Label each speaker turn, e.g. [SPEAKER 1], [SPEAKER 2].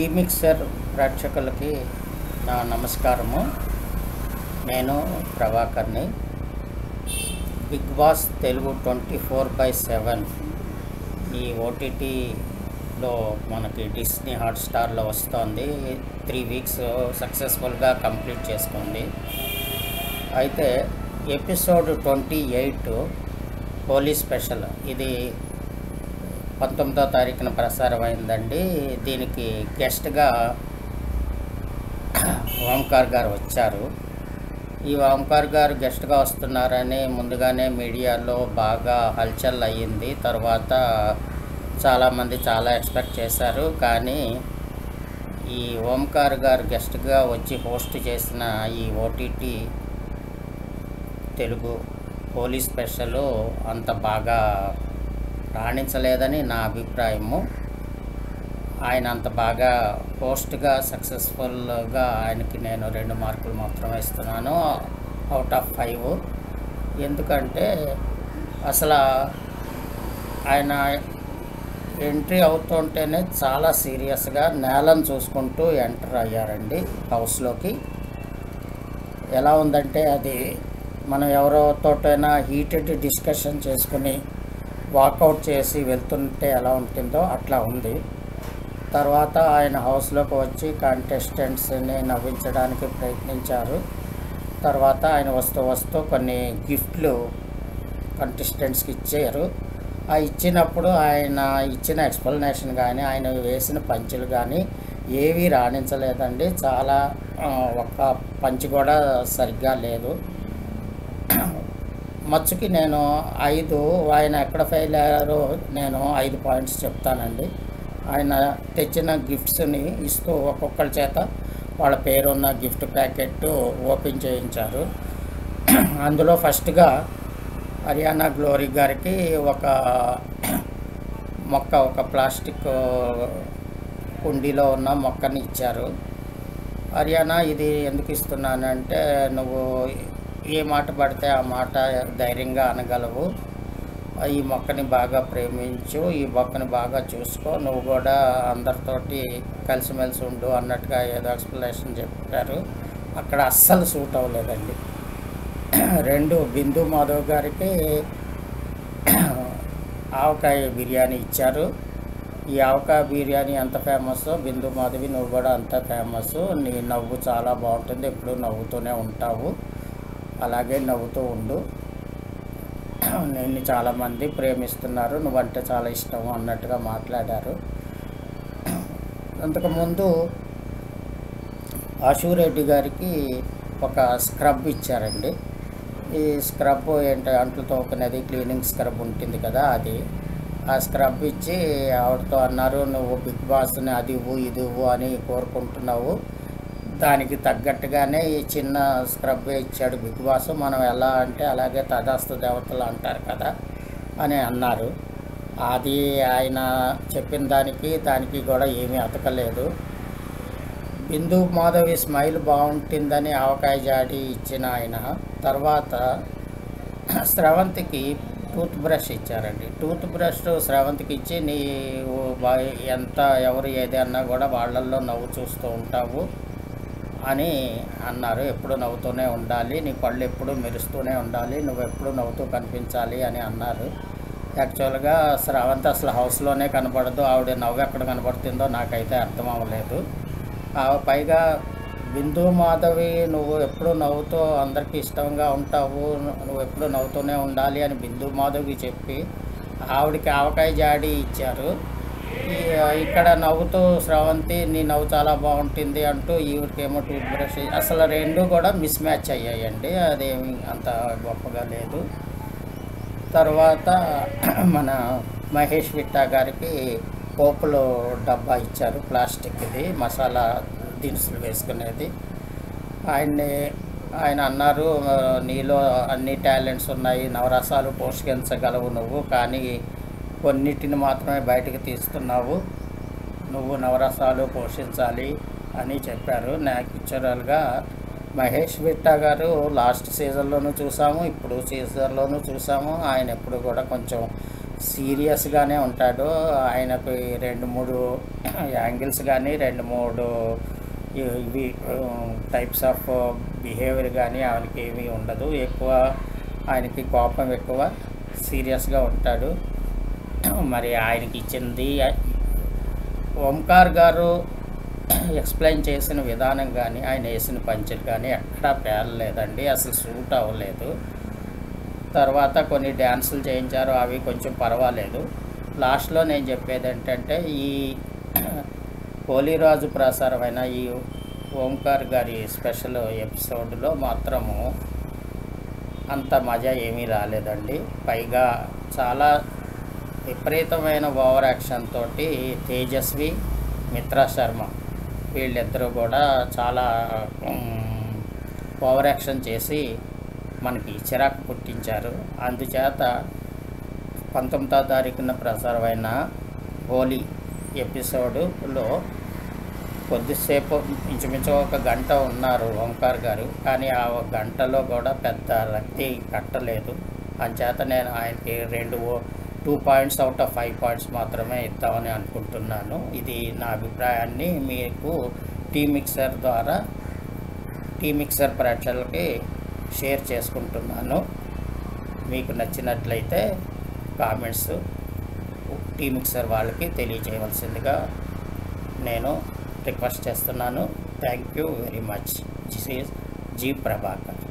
[SPEAKER 1] tea Mixer ప్రేక్షకులకి నా నమస్కారము నేను ప్రభాకర్ని Bigg Boss Telugu twenty four by seven ఈ ఓటీటీలో మనకి డిస్నీ హాట్స్టార్లో వస్తోంది త్రీ వీక్స్ సక్సెస్ఫుల్గా కంప్లీట్ చేసుకుంది అయితే episode twenty eight police special ఇది పంతొమ్మిదో తారీఖున ప్రసారం అయిందండి దీనికి గెస్ట్గా ఓంకార్ గారు వచ్చారు ఈ ఓంకార్ గారు గెస్ట్గా వస్తున్నారని ముందుగానే మీడియాలో బాగా హల్చల్ అయ్యింది తర్వాత చాలామంది చాలా ఎక్స్పెక్ట్ చేశారు కానీ ఈ ఓంకార్ గారు గెస్ట్గా వచ్చి హోస్ట్ చేసిన ఈ ఓటీటీ తెలుగు పోలీస్ స్పెషల్ అంత బాగా రాణించలేదని నా అభిప్రాయము ఆయన అంత బాగా పోస్ట్గా సక్సెస్ఫుల్గా ఆయనకి నేను రెండు మార్కులు మాత్రమే ఇస్తున్నాను అవుట్ ఆఫ్ ఫైవ్ ఎందుకంటే అసలు ఆయన ఎంట్రీ అవుతుంటేనే చాలా సీరియస్గా నేలను చూసుకుంటూ ఎంటర్ అయ్యారండి హౌస్లోకి ఎలా ఉందంటే అది మనం ఎవరితోటైనా హీటెడ్ డిస్కషన్ చేసుకుని వాకౌట్ చేసి వెళ్తుంటే ఎలా ఉంటుందో అట్లా ఉంది తర్వాత ఆయన హౌస్లోకి వచ్చి కంటెస్టెంట్స్ని నవ్వించడానికి ప్రయత్నించారు తర్వాత ఆయన వస్తూ వస్తూ కొన్ని గిఫ్ట్లు కంటెస్టెంట్స్కి ఇచ్చారు ఆ ఇచ్చినప్పుడు ఆయన ఇచ్చిన ఎక్స్ప్లెనేషన్ కానీ ఆయన వేసిన పంచులు కానీ ఏవీ రాణించలేదండి చాలా ఆ, ఒక్క పంచి కూడా సరిగ్గా లేదు మచ్చుకి నేను ఐదు ఆయన ఎక్కడ ఫెయిల్ అయ్యారో నేను ఐదు పాయింట్స్ చెప్తానండి ఆయన తెచ్చిన గిఫ్ట్స్ని ఇస్తూ ఒక్కొక్కరి చేత వాళ్ళ పేరున్న గిఫ్ట్ ప్యాకెట్ ఓపెన్ చేయించారు అందులో ఫస్ట్గా హర్యానా గ్లోరీ గారికి ఒక మొక్క ఒక ప్లాస్టిక్ కుండీలో ఉన్న మొక్కని ఇచ్చారు హర్యానా ఇది ఎందుకు ఇస్తున్నానంటే నువ్వు ఏ మాట పడితే ఆ మాట ధైర్యంగా అనగలవు ఈ మొక్కని బాగా ప్రేమించు ఈ మొక్కని బాగా చూసుకో నువ్వు కూడా అందరితోటి కలిసిమెలిసి ఉండు అన్నట్టుగా ఏదో ఎక్స్ప్లెనేషన్ చెప్పారు అక్కడ అస్సలు సూట్ అవ్వలేదండి రెండు బిందు మాధవ్ గారికి ఆవకాయ బిర్యానీ ఇచ్చారు ఈ ఆవకాయ బిర్యానీ ఎంత ఫేమస్ బిందు మాధవి నువ్వు కూడా అంత ఫేమస్ నీ నవ్వు చాలా బాగుంటుంది ఎప్పుడు నవ్వుతూనే ఉంటావు అలాగే నవ్వుతూ ఉండు నిన్ను చాలామంది ప్రేమిస్తున్నారు నువ్వంటే చాలా ఇష్టం అన్నట్టుగా మాట్లాడారు అంతకుముందు ఆశురెడ్డి గారికి ఒక స్క్రబ్ ఇచ్చారండి ఈ స్క్రబ్ ఏంటి అంట్లు తోకునేది క్లీనింగ్ స్క్రబ్ ఉంటుంది కదా అది ఆ స్క్రబ్ ఇచ్చి ఆవిడతో అన్నారు నువ్వు బిగ్ బాస్ని అది ఇవ్వు ఇది ఇవ్వు అని కోరుకుంటున్నావు దానికి తగ్గట్టుగానే ఈ చిన్న స్క్రబ్ ఇచ్చాడు బిగ్ బాస్ మనం ఎలా అంటే అలాగే తదాస్తు దేవతలు అంటారు కదా అని అన్నారు అది ఆయన చెప్పిన దానికి దానికి కూడా ఏమీ అతకలేదు బిందు మాధవి స్మైల్ బాగుంటుందని ఆవకాయ జాడి ఇచ్చిన ఆయన తర్వాత స్రవంతికి టూత్ బ్రష్ ఇచ్చారండి టూత్ బ్రష్ స్రవంతికి ఇచ్చి నీ ఎంత ఎవరు ఏది అన్నా కూడా వాళ్ళల్లో నవ్వు చూస్తూ ఉంటావు అని అన్నారు ఎప్పుడు నవ్వుతూనే ఉండాలి నీ పళ్ళు ఎప్పుడు మెరుస్తూనే ఉండాలి నువ్వు ఎప్పుడు నవ్వుతూ కనిపించాలి అని అన్నారు యాక్చువల్గా స్రవంతి అసలు హౌస్లోనే కనపడదు ఆవిడ నవ్వు ఎక్కడ కనపడుతుందో నాకైతే అర్థం అవ్వలేదు ఆ పైగా బిందు మాధవి నువ్వు ఎప్పుడు నవ్వుతూ అందరికీ ఇష్టంగా ఉంటావు నువ్వు ఎప్పుడు నవ్వుతూనే ఉండాలి అని బిందు మాధవికి చెప్పి ఆవిడకి ఆవకాయ జాడి ఇచ్చారు ఈ ఇక్కడ నవ్వుతూ స్రవంతి నీ నవ్వు చాలా బాగుంటుంది అంటూ ఈవిడికేమో టూత్ బ్రష్ అసలు రెండు కూడా మిస్ మ్యాచ్ అయ్యాయండి అదేమి అంత గొప్పగా లేదు తర్వాత మన మహేష్ విట్టా గారికి పోపులో డబ్బా ఇచ్చారు ప్లాస్టిక్ది మసాలా దినుసులు వేసుకునేది ఆయన్ని ఆయన అన్నారు "ఆ, నీలో అన్ని టాలెంట్స్ ఉన్నాయి నవరసాలు పోషించగలవు నువ్వు కానీ కొన్నిటిని మాత్రమే బయటకు తీస్తున్నావు నువ్వు నవరసాలు పోషించాలి అని చెప్పారు న్యాచురల్గా మహేష్ బిట్టా గారు లాస్ట్ సీజన్లోనూ చూసాము ఇప్పుడు సీజన్లోనూ చూసాము ఆయన ఎప్పుడు కూడా కొంచెం సీరియస్గానే ఉంటాడు ఆయనకు ఈ రెండు మూడు యాంగిల్స్ కానీ రెండు మూడు ఇ- ఇవి టైప్స్ ఆఫ్ బిహేవియర్ కానీ ఆయనకి ఏమీ ఉండదు ఎక్కువ ఆయనకి కోపం ఎక్కువ సీరియస్గా ఉంటాడు మరి ఆయనకి ఇచ్చింది ఓంకార్ గారు ఎక్స్ప్లెయిన్ చేసిన విధానం కానీ ఆయన వేసిన పంచులు కానీ ఎక్కడా పేలలేదండి అసలు సూట్ అవ్వలేదు తర్వాత కొన్ని డ్యాన్సులు చేయించారు అవి కొంచెం పర్వాలేదు లాస్ట్లో నేను చెప్పేది ఏంటంటే ఈ హోలీరాజు ప్రసారమైన ఈ ఓంకార్ గారి స్పెషల్ ఎపిసోడ్లో మాత్రము అంత మజా ఏమీ రాలేదండి పైగా చాలా విపరీతమైన ఓవర్ యాక్షన్ తోటి తేజస్వి మిత్రా శర్మ వీళ్ళిద్దరూ కూడా చాలా ఉమ్, ఓవర్ యాక్షన్ చేసి మనకి చిరాకు పుట్టించారు అందుచేత పంతొమ్మిదో తారీఖున ప్రసారమైన హోలీ ఎపిసోడులో కొద్దిసేపు ఇంచుమించు ఒక గంట ఉన్నారు ఓంకార్ గారు కానీ ఆ ఒక గంటలో కూడా పెద్ద రక్తి కట్టలేదు అంచేత నేను ఆయనకి రెండు two points out of five points మాత్రమే ఇద్దామని అనుకుంటున్నాను ఇది నా అభిప్రాయాన్ని మీకు టీ మిక్సర్ ద్వారా టీ మిక్సర్ ప్రేక్షకులకి షేర్ చేసుకుంటున్నాను మీకు నచ్చినట్లయితే కామెంట్స్ టీ మిక్సర్ వాళ్ళకి తెలియజేయవలసిందిగా నేను రిక్వెస్ట్ చేస్తున్నాను thank you very much this is G Prabhakar